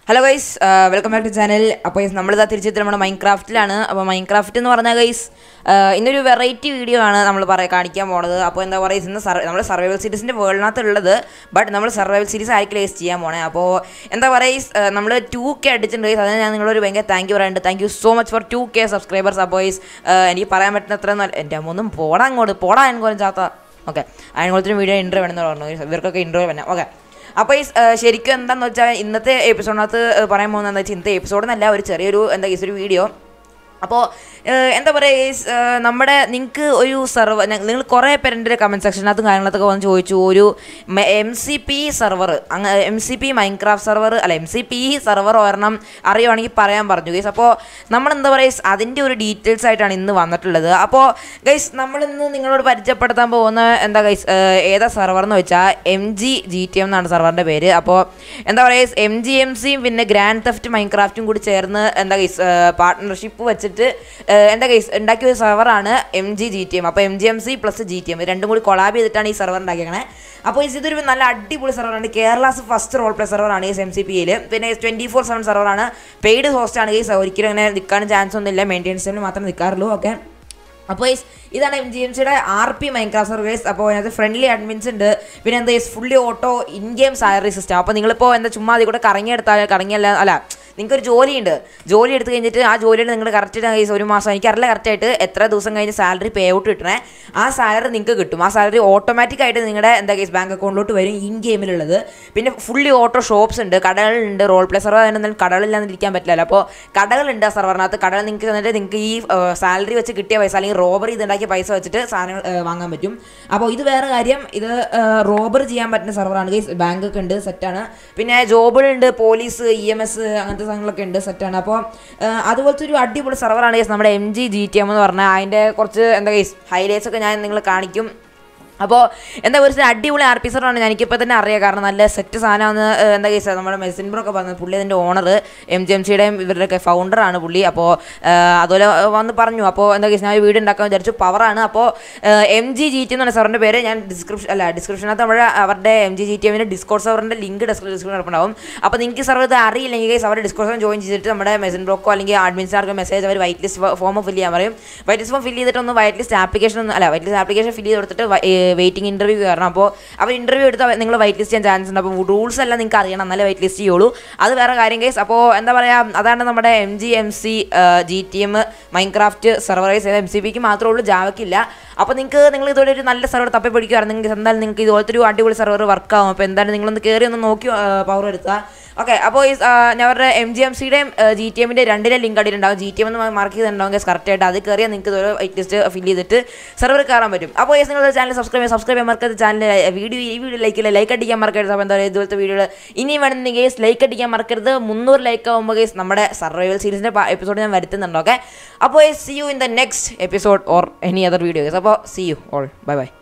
Hello guys welcome back to channel അപ്പോൾ guys നമ്മളിതാ തിരിച്ചെത്തി നമ്മുടെ മൈൻക്രാഫ്റ്റിലാണ് അപ്പോൾ മൈൻക്രാഫ്റ്റ് എന്ന് പറഞ്ഞാൽ ഗൈസ് ഇന്നൊരു വെറൈറ്റി വീഡിയോ ആണ് നമ്മൾ പറയാ കാണിക്കാൻ പോണത് അപ്പോൾ എന്താ പറയുക ഇന്ന് സർ നമ്മൾ സർവൈവൽ സീരീസിൻ്റെ വേൾഡിനകത്ത് ഉള്ളത് ബട്ട് നമ്മൾ സർവൈവൽ സീരീസ് ആയിരിക്കും ഗൈസ് ചെയ്യാൻ പോണേ അപ്പോൾ എന്താ പറയുക നമ്മൾ ടു കെ അടിച്ചിട്ടുണ്ട് ഗൈസ് അതിന് ഞാൻ നിങ്ങളൊരു ഭയങ്കര താങ്ക് യു പറയുന്നുണ്ട് thank you so much for two K subscribers അപ്പോൾ ഗൈസ് എനിക്ക് പറയാൻ പറ്റുന്ന അത്ര നല്ല എൻ്റെ അമ്മൊന്നും പോടാ അങ്ങോട്ട് പോടാ എനിക്ക് ചാത്ത ഓക്കെ അതിനോളത്തിന് വീഡിയോ ഇൻ്റർവ്യൂ വേണമെന്ന് പറഞ്ഞു guys. ഇവർക്കൊക്കെ ഇൻ്റർവ്യൂ വേണം ഓക്കെ അപ്പോൾ ഈ സ്- ഏഹ് ശരിക്കും എന്താന്ന് വെച്ചാൽ ഇന്നത്തെ എപ്പിസോഡിനകത്ത് ഏഹ് പറയാൻ പോകുന്നത് എന്താ വെച്ചാൽ ഇന്നത്തെ എപ്പിസോഡ് എന്നല്ല ഒരു ചെറിയൊരു എന്താ ഈ ഒരു വീഡിയോ അപ്പോൾ ഏഹ് എന്താ പറയുക ഈ സ്- ഏഹ് നമ്മുടെ നിങ്ങൾക്ക് ഒരു സെർവർ നിങ്ങൾ കുറേ പേരുടെ കമൻറ്റ് സെക്ഷനകത്തും കാര്യങ്ങളത്തൊക്കെ വന്ന് ചോദിച്ചു ഒരു എം സി പി സെർവർ അങ്ങ് M C P Minecraft server അല്ല എം സി പി സെർവർ ഒരെണ്ണം അറിയുവാണെങ്കിൽ പറയാൻ പറഞ്ഞു ഗൈസ് അപ്പോൾ നമ്മൾ എന്താ പറയുക അതിൻ്റെ ഒരു ഡീറ്റെയിൽസ് ആയിട്ടാണ് ഇന്ന് വന്നിട്ടുള്ളത് അപ്പോൾ ഗൈസ് നമ്മളിന്ന് നിങ്ങളോട് പരിചയപ്പെടുത്താൻ പോകുന്ന എന്താ ഗൈസ് ഏതാ സെർവർ എന്ന് വെച്ചാൽ M G G T M എന്നാണ് സെർവറിൻ്റെ പേര് അപ്പോൾ എന്താ പറയുക എം ജി എം സിയും പിന്നെ ഗ്രാൻഡ് തെഫ്റ്റ് മൈൻക്രാഫ്റ്റും കൂടി ചേർന്ന് എന്താ ഗൈസ് പാർട്ട്ണർഷിപ്പ് വെച്ചിട്ട് ഏഹ് എന്താ ഗൈസ് ഉണ്ടാക്കിയ ഒരു സെർവറാണ് M G G T M അപ്പോൾ M G M C plus G T M രണ്ടും കൂടി കൊളാബ് ചെയ്തിട്ടാണ് ഈ സെർവർ ഉണ്ടാക്കിയത് അപ്പോൾ ഇത് ഇതൊരു നല്ല അടിപൊളി സെർവറാണ് കേരളാസ് ഫസ്റ്റ് റോൾ പ്ലേ സെർവറാണ് ഈ എം സി പിയിൽ പിന്നെ ട്വൻറ്റി ഫോർ സെവൻ സെർവറാണ് പെയ്ഡ് ഹോസ്റ്റാണ് ഈ ഒരിക്കലും അങ്ങനെ നിൽക്കാനും ചാൻസ് ഒന്നുമില്ല മെയിൻ്റെനൻസിന് മാത്രമേ നിൽക്കാറുള്ളൂ ഓക്കെ അപ്പോൾ ഗൈസ് ഇതാണ് എം ജി എം സിയുടെ ആർ പി മൈൻക്രാഫ്റ്റ് സർവീസ് അപ്പോൾ അതിനകത്ത് ഫ്രണ്ട്ലി അഡ്മിൻസ് ഉണ്ട് പിന്നെ എന്താ fully auto in game salary system അപ്പോൾ നിങ്ങളിപ്പോൾ എന്താ ചുമ്മാ അതിൽ കൂടെ കറങ്ങിയെടുത്താൽ കറങ്ങിയല്ല അല്ല നിങ്ങൾക്കൊരു ജോലിയുണ്ട് ജോലി എടുത്ത് കഴിഞ്ഞിട്ട് ആ ജോലിയിൽ നിങ്ങൾ കറക്റ്റ് കേസ് ഒരു മാസം എനിക്കറിയില്ല കറക്റ്റായിട്ട് എത്ര ദിവസം കഴിഞ്ഞ് സാലറി പേ ഔട്ട് കിട്ടണേ ആ സാലറി നിങ്ങൾക്ക് കിട്ടും ആ സാലറി ഓട്ടോമാറ്റിക് ആയിട്ട് നിങ്ങളുടെ എന്താ കേസ് ബാങ്ക് അക്കൗണ്ടിലോട്ട് വരും ഇൻ ഗെയിമിലുള്ളത് പിന്നെ ഫുള്ളി ഓട്ടോ ഷോപ്സ് ഉണ്ട് കടകളുണ്ട് റോൾ പ്ലേ സർവർ അതിനൊന്നും കടകളില്ലാന്ന് ഇരിക്കാൻ പറ്റില്ല അപ്പോൾ കടകളുണ്ട് ആ സർവറിനകത്ത് കടകൾ നിങ്ങൾക്ക് തന്നിട്ട് നിങ്ങൾക്ക് ഈ സാലറി വെച്ച് കിട്ടിയ പൈസ അല്ലെങ്കിൽ റോബർ ചെയ്തുണ്ടാക്കിയ പൈസ വെച്ചിട്ട് സാധനങ്ങൾ ഏഹ്, വാങ്ങാൻ പറ്റും അപ്പോൾ ഇത് വേറെ കാര്യം ഇത് റോബർ ചെയ്യാൻ പറ്റുന്ന സെർവറാണ് ഗൈസ് ബാങ്ക് ഒക്കെ ഉണ്ട് സെറ്റാണ് പിന്നെ ജോബുകളുണ്ട് പോലീസ് ഇ എം എസ് അങ്ങനത്തെ സാധനങ്ങളൊക്കെ ഉണ്ട് സെറ്റാണ് അപ്പോൾ അതുപോലത്തെ ഒരു അടിപൊളി സെർവറാണ് ഗൈസ് നമ്മുടെ M G G T M എന്ന് പറഞ്ഞാൽ അതിൻ്റെ കുറച്ച് എന്താ ഗൈസ് ഹൈലൈറ്റ്സ് ഒക്കെ ഞാൻ നിങ്ങൾ കാണിക്കും അപ്പോൾ എന്താ ഒരു അടിപൊളി ആർ പി സാറാണ് എനിക്കിപ്പോൾ തന്നെ അറിയാം കാരണം നല്ല സെറ്റ് സാധനമാണ് ഏഹ്, എന്താ കേസ് നമ്മുടെ മെസ്സിൻ ബ്രോ ഒക്കെ പറഞ്ഞത് പുള്ളി അതിൻ്റെ ഓണർ എം ജി എം സിയുടെയും ഇവരുടെയൊക്കെ ഫൗണ്ടറാണ് പുള്ളി അപ്പോൾ ഏഹ്, അതുപോലെ വന്ന് പറഞ്ഞു അപ്പോൾ എന്താ കേസ് ഞാൻ ഒരു വീഡിയോ ഉണ്ടാക്കാൻ വിചാരിച്ചു പവറാണ് അപ്പോൾ എം ജി ജി ടി എന്ന് പറഞ്ഞ സാറിൻ്റെ പേര് ഞാൻ ഡിസ്ക്രിപ്ഷൻ അല്ല ഡിസ്ക്രിപ്ഷനകത്ത് നമ്മുടെ അവരുടെ എം ജി ജി ടി എമ്മിൻ്റെ ഡിസ്കോഡ് സെവറിൻ്റെ ലിങ്ക് ഡിസ്ക്രിപ്ഷൻ ഉണ്ടാവും അപ്പോൾ നിങ്ങൾക്ക് സെർവർ ഇത് അറിയില്ലെങ്കിൽ ഗൈസ് അവരുടെ ഡിസ്കോഡ് ജോയിൻ ചെയ്തിട്ട് നമ്മുടെ മെസ്സിൻ ബ്രോക്കോ അല്ലെങ്കിൽ അഡ്മിൻസാർക്ക് മെസ്സേജ് അവർ വൈറ്റ് ലിസ്റ്റ് ഫോം ഫില്ല് ചെയ്യാൻ പറയും വൈറ്റ് ലിസ്റ്റ് ഫോം ഫില്ല് ചെയ്തിട്ട് ഒന്ന് വൈറ്റ് ലിസ്റ്റ് ആപ്ലിക്കേഷൻ ഒന്ന് അല്ല വൈറ്റ് ലിസ്റ്റ് ആപ്ലിക്കേഷൻ ഫില്ല് ചെയ്ത് കൊടുത്തിട്ട് വെയിറ്റിംഗ് ഇൻ്റർവ്യൂ കയറണം അപ്പോൾ അവർ ഇൻ്റർവ്യൂ എടുത്ത് നിങ്ങൾ വൈറ്റ് ലിസ്റ്റ് ചെയ്യാൻ ചാൻസ് ഉണ്ട് അപ്പോൾ റൂൾസ് എല്ലാം നിങ്ങൾക്ക് അറിയണം എന്നാലേ വൈറ്റ് ലിസ്റ്റ് ചെയ്യുള്ളൂ അത് വേറെ കാര്യം കേസ് അപ്പോൾ എന്താ പറയുക അതാണ് നമ്മുടെ M G M C G T M Minecraft സെർവറൈസ് ചെയ്ത എം സി പിക്ക് മാത്രമേ ഉള്ളൂ ജാവക്കില്ല അപ്പോൾ നിങ്ങൾക്ക് നിങ്ങൾ ഇതുപോലെ ഒരു നല്ല സെർവർ തപ്പി പിടിക്കുകയാണ് നിങ്ങൾക്ക് എന്തായാലും നിങ്ങൾക്ക് ഇതുപോലത്തെ ഒരു അടിപൊളി സെർവർ വർക്ക് ആവും അപ്പോൾ എന്തായാലും നിങ്ങളൊന്ന് കയറി ഒന്ന് നോക്കി പവർ എടുക്കുക ഓക്കെ അപ്പോൾ ഈ ആ, ഞാൻ അവരുടെ എം ജി എം സിയുടെയും ജി ടി എമ്മിൻ്റെ രണ്ടിലെ ലിങ്ക് അടിയിലുണ്ടാവും ജി ടി എം എന്ന് മാർക്ക് ചെയ്തിട്ടുണ്ടാവും കറക്റ്റ് ആയിട്ട് അത് കയറിയാൽ നിങ്ങൾക്ക് ഇതുപോലെ വൈറ്റ് ലിസ്റ്റ് ഫില്ല് ചെയ്തിട്ട് സെർവർ കയറാൻ പറ്റും അപ്പോൾ ഈ നിങ്ങൾ ചാനൽ സബ്സ്ക്രൈബ് ചെയ്യുക സബ്സ്ക്രൈബ് ചെയ്യാൻ മറക്കരുത് ചാനൽ വീഡിയോ ഈ വീഡിയോ ലൈക്ക് ഇല്ല ലൈക്ക് അടിക്കാൻ മറക്കരുത് അപ്പോൾ എന്താ പറയുക ഇതുപോലത്തെ വീഡിയോ ഇനി വേണമെങ്കിൽ ഗേസ് ലൈക്ക് അടിക്കാൻ മറക്കരുത് മുന്നൂറ് ലൈക്ക് ആകുമ്പോൾ ഗേസ് നമ്മുടെ സർവൈവൽ സീരീസിൻ്റെ എപ്പിസോഡ് ഞാൻ വരുത്തുന്നുണ്ട് ഓക്കെ അപ്പോൾ see you in the next episode or any other video അപ്പോൾ see you all bye by